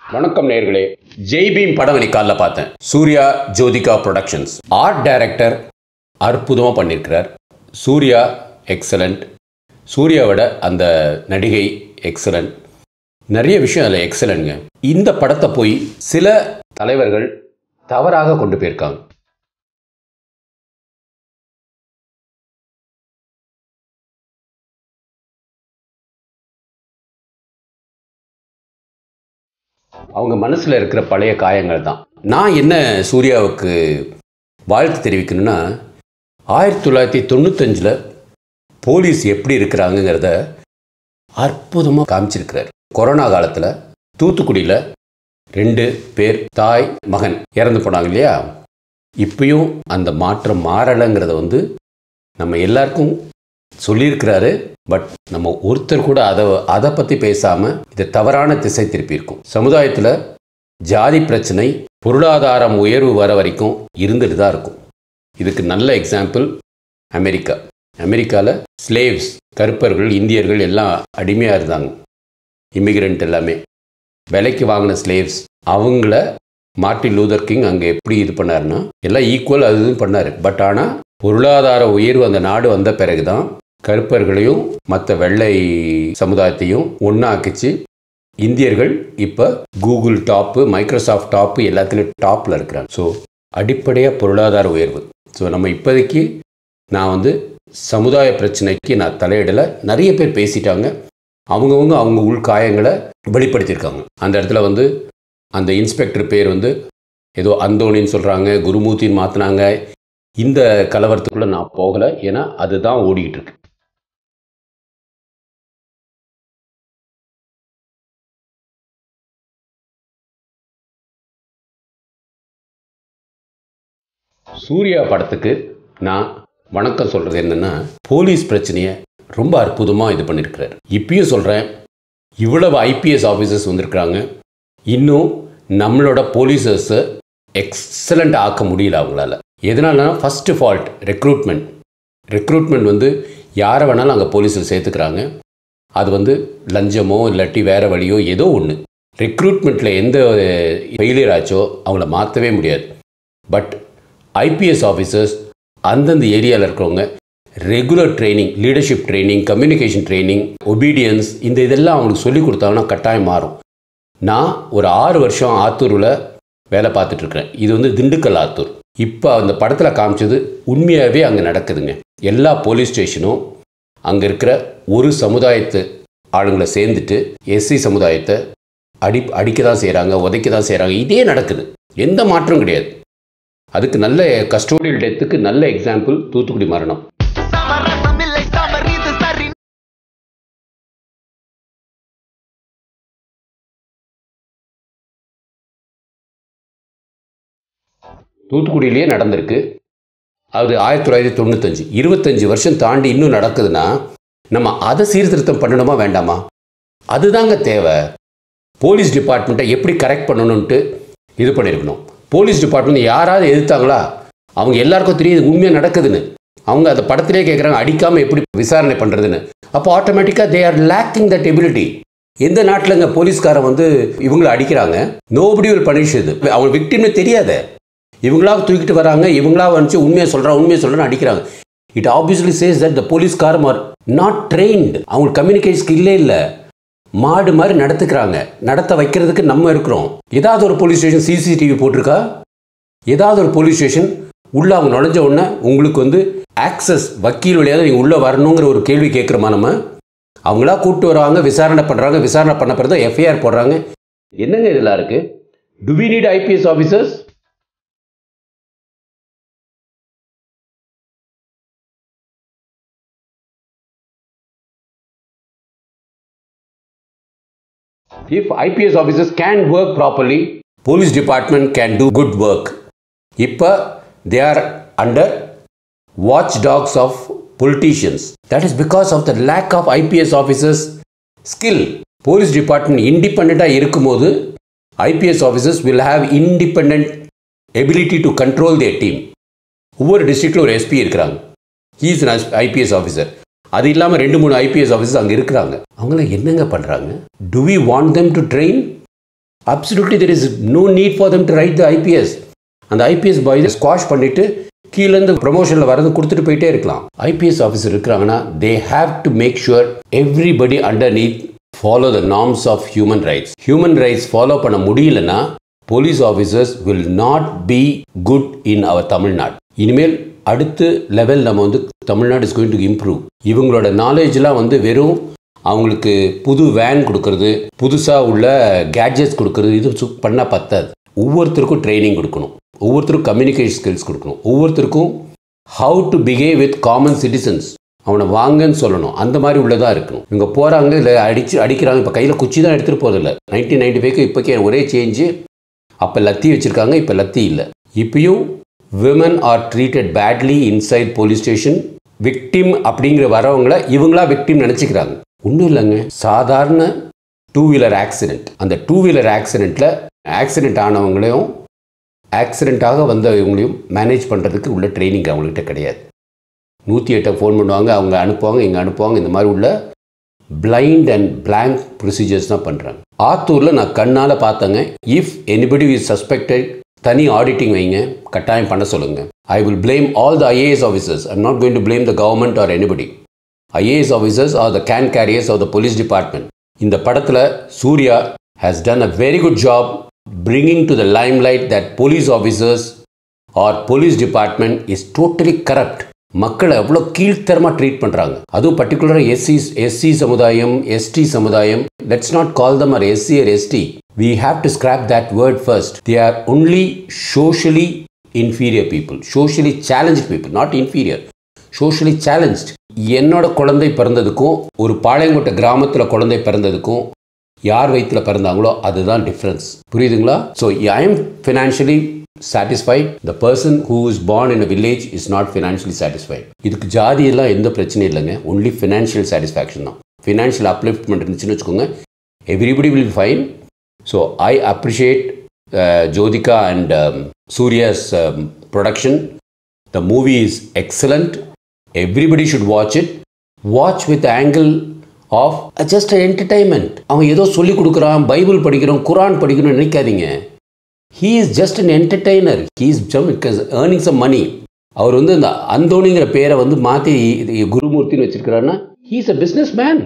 வணக்கம் நேர்களே ஜெய் பீம் படம் இன்னைக்கு காலைல பார்த்தேன் Suriya Jyothika productions art director அற்புதமாக பண்ணியிருக்கிறார் சூர்யா எக்ஸலண்ட் சூர்யாவோட அந்த நடிகை எக்ஸலண்ட் நிறைய விஷயம் அதில் எக்ஸலண்ட்ங்க இந்த படத்தை போய் சில தலைவர்கள் தவறாக கொண்டு போயிருக்காங்க அவங்க மனசில் இருக்கிற பழைய காயங்கள் தான் நான் என்ன சூர்யாவுக்கு வாழ்த்து தெரிவிக்கணும்னா ஆயிரத்தி தொள்ளாயிரத்தி தொண்ணூத்தஞ்சில் போலீஸ் எப்படி இருக்கிறாங்கங்கிறத அற்புதமாக காமிச்சிருக்கிறார் கொரோனா காலத்தில் தூத்துக்குடியில் ரெண்டு பேர் தாய் மகன் இறந்து போனாங்க இல்லையா இப்பயும் அந்த மாற்றம் மாறலைங்கிறத வந்து நம்ம எல்லாருக்கும் சொல்லியிருக்கிறாரு பட் நம்ம ஒருத்தர் கூட அதை அதை பற்றி பேசாமல் இதை தவறான திசை திருப்பியிருக்கோம் சமுதாயத்தில் ஜாதி பிரச்சனை பொருளாதாரம் உயர்வு வர வரைக்கும் இருந்துட்டு தான் இருக்கும் இதுக்கு நல்ல எக்ஸாம்பிள் அமெரிக்கா அமெரிக்காவில் ஸ்லேவ்ஸ் கருப்பர்கள் இந்தியர்கள் எல்லாம் அடிமையாக இருந்தாங்க இமிகிரண்ட் எல்லாமே விலைக்கு வாங்கின ஸ்லேவ்ஸ் அவங்கள மார்ட்டின் லூதர் கிங் அங்கே எப்படி இது பண்ணாருன்னா எல்லாம் ஈக்குவல் அது இதுன்னு பண்ணார் பட் ஆனால் பொருளாதார உயர்வு அந்த நாடு வந்த பிறகு தான் கருப்பர்களையும் மற்ற வெள்ளை சமுதாயத்தையும் ஒன்றாக்கிச்சு இந்தியர்கள் இப்போ கூகுள் டாப்பு மைக்ரோசாஃப்ட் டாப்பு எல்லாத்துலேயும் டாப்பில் இருக்கிறாங்க ஸோ அடிப்படையாக பொருளாதார உயர்வு ஸோ நம்ம இப்போதைக்கு நான் வந்து சமுதாய பிரச்சனைக்கு நான் தலையிடலை நிறைய பேர் பேசிட்டாங்க அவங்கவுங்க அவங்க உள்காயங்களை வெளிப்படுத்தியிருக்காங்க அந்த இடத்துல வந்து அந்த இன்ஸ்பெக்டர் பேர் வந்து ஏதோ அந்தோணின்னு சொல்கிறாங்க குருமூர்த்தின்னு மாற்றினாங்க இந்த கலவரத்துக்குள்ளே நான் போகலை ஏன்னா அதுதான் ஓடிக்கிட்டு இருக்கு சூர்யா படத்துக்கு நான் வணக்கம் சொல்கிறது என்னென்னா போலீஸ் பிரச்சனையை ரொம்ப அற்புதமாக இது பண்ணியிருக்கிறார் இப்பயும் சொல்கிறேன் இவ்வளவு ஐபிஎஸ் ஆஃபீஸர்ஸ் வந்திருக்கிறாங்க இன்னும் நம்மளோட போலீஸர்ஸை எக்ஸலண்ட் ஆக்க முடியல அவங்களால எதனாலனா ஃபஸ்ட்டு ஃபால்ட் ரெக்ரூட்மெண்ட் ரெக்ரூட்மெண்ட் வந்து யாரை வேணாலும் அங்கே போலீஸில் சேர்த்துக்கிறாங்க அது வந்து லஞ்சமோ இல்லாட்டி வேறு வழியோ ஏதோ ஒன்று ரெக்ரூட்மெண்ட்டில் எந்த ஃபெயிலியர் ஆச்சோ அவங்கள மாற்றவே முடியாது பட் ஐபிஎஸ் ஆஃபீஸர்ஸ் அந்தந்த ஏரியாவில் இருக்கிறவங்க regular training leadership training communication training obedience இந்த இதெல்லாம் அவங்களுக்கு சொல்லி கொடுத்தாங்கன்னா கட்டாயம் மாறும் நான் ஒரு ஆறு வருஷம் ஆத்தூரில் வேலை பார்த்துட்ருக்கிறேன் இது வந்து திண்டுக்கல் ஆத்தூர் இப்போ அந்த படத்தில் காமிச்சது உண்மையாகவே அங்கே நடக்குதுங்க எல்லா போலீஸ் ஸ்டேஷனும் அங்கே இருக்கிற ஒரு சமுதாயத்து ஆளுங்களை சேர்ந்துட்டு எஸ்சி சமுதாயத்தை அடி அடிக்க தான் செய்கிறாங்க உதைக்க தான் செய்கிறாங்க இதே நடக்குது எந்த மாற்றம் கிடையாது அதுக்கு நல்ல கஸ்டோடியல் டெத்துக்கு நல்ல எக்ஸாம்பிள் தூத்துக்குடி மரணம் சமரசமில்லை சமரீது சரி தூத்துக்குடியிலேயே நடந்திருக்கு அது ஆயிரத்தி தொள்ளாயிரத்தி தொண்ணூத்தஞ்சு இருபத்தஞ்சு வருஷம் தாண்டி இன்னும் நடக்குதுன்னா நம்ம அதை சீர்திருத்தம் பண்ணணுமா வேண்டாமா அதுதாங்க தேவை போலீஸ் டிபார்ட்மெண்ட்டை எப்படி கரெக்ட் பண்ணணுன்ட்டு இது பண்ணியிருக்கணும் போலீஸ் டிபார்ட்மெண்ட் யாராவது எதிர்த்தாங்களா அவங்க எல்லாருக்கும் தெரியும் இது உண்மையாக நடக்குதுன்னு அவங்க அந்த படத்திலே கேட்குறாங்க அடிக்காமல் எப்படி விசாரணை பண்ணுறதுன்னு அப்போ ஆட்டோமேட்டிக்காக they are lacking that ability எந்த நாட்டிலங்க போலீஸ்காரன் வந்து இவங்களை அடிக்கிறாங்க நோபடி வில் பனிஷ் இது அவங்க விக்டிம்னு தெரியாதே இவங்களா தூக்கிட்டு வராங்க இவங்களா வந்துச்சு உண்மையை சொல்கிறான் உண்மையை சொல்கிறேன்னு அடிக்கிறாங்க it obviously says that the போலீஸ்காரம் ஆர் நாட் ட்ரெயின்டு அவங்களுக்கு கம்யூனிகேட் ஸ்கில்லே இல்லை மாடு மாதிரி நடத்துக்கிறாங்க நடத்த வைக்கிறதுக்கு நம்ம இருக்கிறோம் ஏதாவது ஒரு போலீஸ் ஸ்டேஷன் சிசிடிவி போட்டிருக்கா ஏதாவது ஒரு போலீஸ் ஸ்டேஷன் உள்ளே அவங்க நுழைஞ்ச உடனே உங்களுக்கு வந்து ஆக்சஸ் வக்கீல் வழியாக நீங்கள் உள்ளே வரணுங்கிற ஒரு கேள்வி கேட்குறோமா நம்ம அவங்களா கூப்பிட்டு வராங்க விசாரணை பண்ணுறாங்க விசாரணை பண்ண பிறகு தான் எஃப்ஐஆர் போடுறாங்க என்னங்க இதெல்லாம் இருக்கு do we need IPS officers If IPS officers can work properly, police department can do good work. இப்போ they are under watchdogs of politicians. That is because of the lack of IPS officers skill. Police department இண்டிபெண்ட்டாக இருக்கும்போது IPS officers will have independent ability to control their team ஒவ்வொரு டிஸ்ட்ரிக்டில் ஒரு SP இருக்கிறாங்க he's IPS officer அது இல்லாமல் ரெண்டு மூணு ஐபிஎஸ் ஆஃபீஸர்ஸ் அங்கே இருக்கிறாங்க அவங்களாம் என்னங்க பண்ணுறாங்க do we want them to train absolutely there is no need for them to write the IPS அந்த ஐபிஎஸ் பாய் ஸ்குவாஷ் பண்ணிட்டு கீழேருந்து ப்ரொமோஷனில் வரது கொடுத்துட்டு போயிட்டே இருக்கலாம் ஐபிஎஸ் ஆஃபீஸர் இருக்கிறாங்கன்னா they have to make sure everybody underneath follow the norms of human rights human rights follow பண்ண முடியலன்னா police officers will not be good in our Tamil Nadu இனிமேல் அடுத்த லெவல் நம்ம வந்து Tamil Nadu is going to improve இவங்களோட நாலேஜ்லாம் வந்து வெறும் அவங்களுக்கு புது வேன் கொடுக்கறது புதுசாக உள்ள கேட்ஜெட்ஸ் கொடுக்கறது இது சு- பண்ணா பத்தாது ஒவ்வொருத்தருக்கும் ட்ரைனிங் கொடுக்கணும் ஒவ்வொருத்தருக்கும் கம்யூனிகேஷன் ஸ்கில்ஸ் கொடுக்கணும் ஒவ்வொருத்தருக்கும் how to behave with common citizens அவனை வாங்கன்னு சொல்லணும் அந்த மாதிரி உள்ளதாக இருக்கணும் இவங்க போகிறாங்க இல்லை அடிச்சு அடிக்கிறாங்க இப்போ கையில் குச்சி தான் எடுத்துகிட்டு போகிறதில்ல நைன்டீன் நைன்டி ஃபைவ்க்கு இப்போக்கே ஒரே சேஞ்சு அப்போ லத்தி வச்சுருக்காங்க இப்போ லத்தி இல்லை இப்பயும் women are treated badly inside police station victim அப்படிங்கிற வரவங்கள இவங்களா விக்டிம் நினச்சிக்கிறாங்க ஒன்றும் இல்லைங்க சாதாரண டூ வீலர் ஆக்சிடென்ட் அந்த டூ வீலர் ஆக்சிடெண்ட்டில் ஆக்சிடென்ட் ஆனவங்களையும் ஆக்சிடெண்ட்டாக வந்தவங்களையும் மேனேஜ் பண்ணுறதுக்கு உள்ள ட்ரைனிங் அவங்கள்ட்ட கிடையாது நூற்றி எட்டை ஃபோன் பண்ணுவாங்க அவங்க அனுப்புவாங்க இங்கே அனுப்புவாங்க இந்த மாதிரி உள்ள பிளைண்ட் அண்ட் blank ப்ரொசீஜர்ஸ் தான் பண்ணுறாங்க ஆத்தூரில் நான் கண்ணால் பார்த்தேங்க இஃப் எனிபடி இஸ் சஸ்பெக்டட் தனி ஆடிட்டிங் வைங்க கட்டாயம் பண்ண சொல்லுங்க I will blame all the IAS officers I'm not going to blame the government or anybody IAS officers are the can carriers of the police department இந்த படத்தில் Suriya has done a very good job bringing to the limelight that police officers or police department is totally corrupt மக்களை எவ்வளோ கீழ்த்தரமாக treat பண்ணுறாங்க அதுவும் பர்டிகுலராக SC SC சமுதாயம் ST சமுதாயம் let's not call them or SC or ST we have to scrap that word first they are only socially inferior people socially challenge people not inferior socially challenged என்னோட குழந்தை பிறந்ததுக்கும் ஒரு பாளையங்கோட்டை கிராமத்தில் குழந்தை பிறந்ததுக்கும் யார் வயிற்றுல பிறந்தாங்களோ அதுதான் டிஃப்ரென்ஸ் புரியுதுங்களா so I am financially satisfied the person who is born in a village is not financially satisfied இதுக்கு ஜாதியெல்லாம் எந்த பிரச்சனையும் இல்லைங்க ஒன்லி ஃபினான்ஷியல் சாட்டிஸ்ஃபேக்ஷன் தான் ஃபினான்ஷியல் அப்லிஃப்ட்மெண்ட் இருந்துச்சுன்னு வச்சுக்கோங்க everybody will fine so I appreciate Jyothika and Suriya's production the movie is excellent everybody should watch it watch with angle of just entertainment அவன் ஏதோ சொல்லி கொடுக்குறான் பைபிள் படிக்கிறோம் குரான் படிக்கணும்னு நினைக்காதீங்க he is just an entertainer he is earning some money அவர் வந்து இந்த அந்தோணிங்கிற பேரை வந்து மாற்றி குருமூர்த்தின்னு வச்சிருக்கிறாருன்னா he is a businessman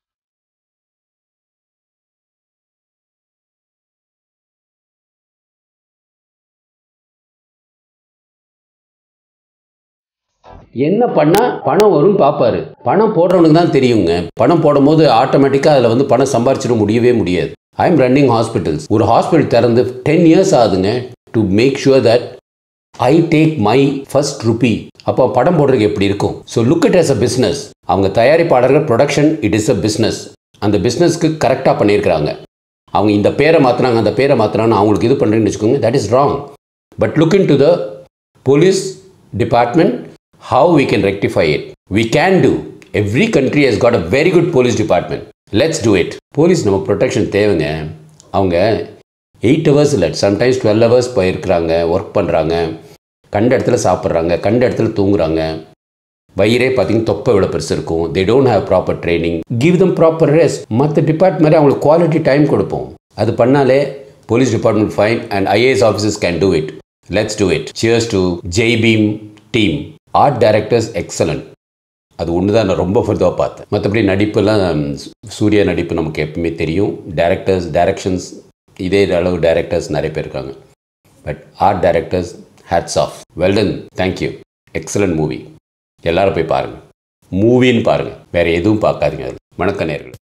என்ன பண்ணா பணம் வரும்னு பார்ப்பாரு பணம் போடுறவனுக்கு தான் தெரியுங்க பணம் போடும்போது ஆட்டோமேட்டிக்காக அதில் வந்து பணம் சம்பாரிச்சிட முடியவே முடியாது ஐ எம் ரன்னிங் ஹாஸ்பிட்டல்ஸ் ஒரு ஹாஸ்பிட்டல் திறந்து டென் இயர்ஸ் ஆகுதுங்க to make sure that I take my first rupee அப்போ படம் போடுறதுக்கு எப்படி இருக்கும் so look it as a business அவங்க தயாரிப்பாளர்கள் production it is a business அந்த பிஸ்னஸ்க்கு கரெக்டாக பண்ணியிருக்கிறாங்க அவங்க இந்த பேரை மாற்றுறாங்க அந்த பேரை மாற்றுறாங்க அவங்களுக்கு இது பண்ணுறேன்னு வச்சுக்கோங்க that is wrong but look into the police department how we can rectify it we can do every country has got a very good police department let's do it police நம்ம protection தேவைங்க அவங்க eight hours இல்லை sometimes twelve hours போயிருக்கிறாங்க work பண்ணுறாங்க கண்ட இடத்துல சாப்பிட்றாங்க கண்ட இடத்துல தூங்குறாங்க வயிறே பார்த்தீங்கன்னா தொப்பை விட பெருசு இருக்கும் they don't have proper training give them proper rest மற்ற டிபார்ட்மெண்ட் மாதிரி அவங்களுக்கு குவாலிட்டி டைம் கொடுப்போம் அது பண்ணாலே police department fine and IAS officers can do it let's do it cheers to Jai Bhim team art directors excellent அது ஒன்று தான் நான் ரொம்ப ஃபர்தாக பார்த்தேன் மற்றபடி நடிப்புலாம் சூ- சூர்யா நடிப்பு நமக்கு எப்பவுமே தெரியும் டேரக்டர்ஸ் டைரக்ஷன்ஸ் இதே அளவு டைரக்டர்ஸ் நிறைய பேர் இருக்காங்க but art directors hats off well done thank you excellent movie எல்லாரும் போய் பாருங்கள் மூவின்னு பாருங்கள் வேறு எதுவும் பார்க்காதீங்க அதில் வணக்க நேயர்களே